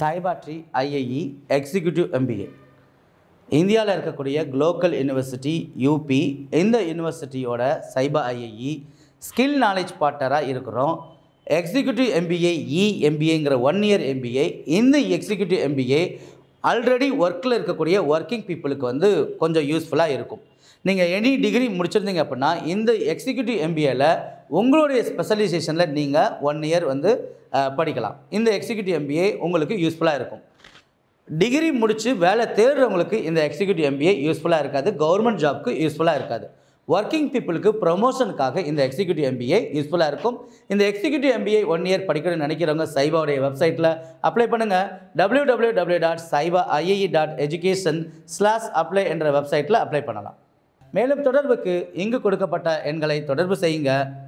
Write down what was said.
சாய்பாட்ரி ஐஐஇ executive MBA இந்தியாவில் இருக்கக்கூடிய குளோக்கல் university UP இந்த யூனிவர்சிட்டியோட சைபா ஐஐஇ ஸ்கில் நாலேஜ் பார்ட்னராக இருக்கிறோம் எக்ஸிக்யூட்டிவ் எம்பிஏ இ எம்பிஏங்கிற ஒன் இயர் எம்பிஏ இந்த எக்ஸிக்யூட்டிவ் எம்பிஏ ஆல்ரெடி ஒர்க்கில் இருக்கக்கூடிய ஒர்க்கிங் பீப்புளுக்கு வந்து கொஞ்சம் யூஸ்ஃபுல்லாக இருக்கும் நீங்கள் எனி டிகிரி முடிச்சிருந்தீங்க அப்படின்னா இந்த எக்ஸிக்யூட்டிவ் எம்பிஏல உங்களுடைய ஸ்பெஷலைசேஷனில் நீங்கள் ஒன் இயர் வந்து அஹ், படிக்கலாம் இந்த எக்ஸிக்யூட்டிவ் எம்பிஏ உங்களுக்கு யூஸ்ஃபுல்லாக இருக்கும் டிகிரி முடித்து வேலை தேடுறவங்களுக்கு இந்த எக்ஸிக்யூட்டிவ் எம்பிஏ யூஸ்ஃபுல்லாக இருக்காது கவர்மெண்ட் ஜாப்க்கு யூஸ்ஃபுல்லாக இருக்காது ஒர்க்கிங் பீப்புளுக்கு ப்ரொமோஷனுக்காக இந்த எக்ஸிக்யூட்டிவ் எம்பிஏ யூஸ்ஃபுல்லாக இருக்கும் இந்த எக்ஸிக்யூட்டிவ் எம்பிஏ ஒன் இயர் படிக்கணும்னு நினைக்கிறவங்க சைபாவுடைய வெப்சைட்டில் அப்ளை பண்ணுங்கள் டபிள்யூ டபிள்யூ டபிள்யூ டாட் சைபா IE dot education slash apply என்ற வெப்சைட்டில் அப்ளை பண்ணலாம் மேலும் தொடர்புக்கு இங்கு கொடுக்கப்பட்ட எண்களை தொடர்பு செய்யுங்க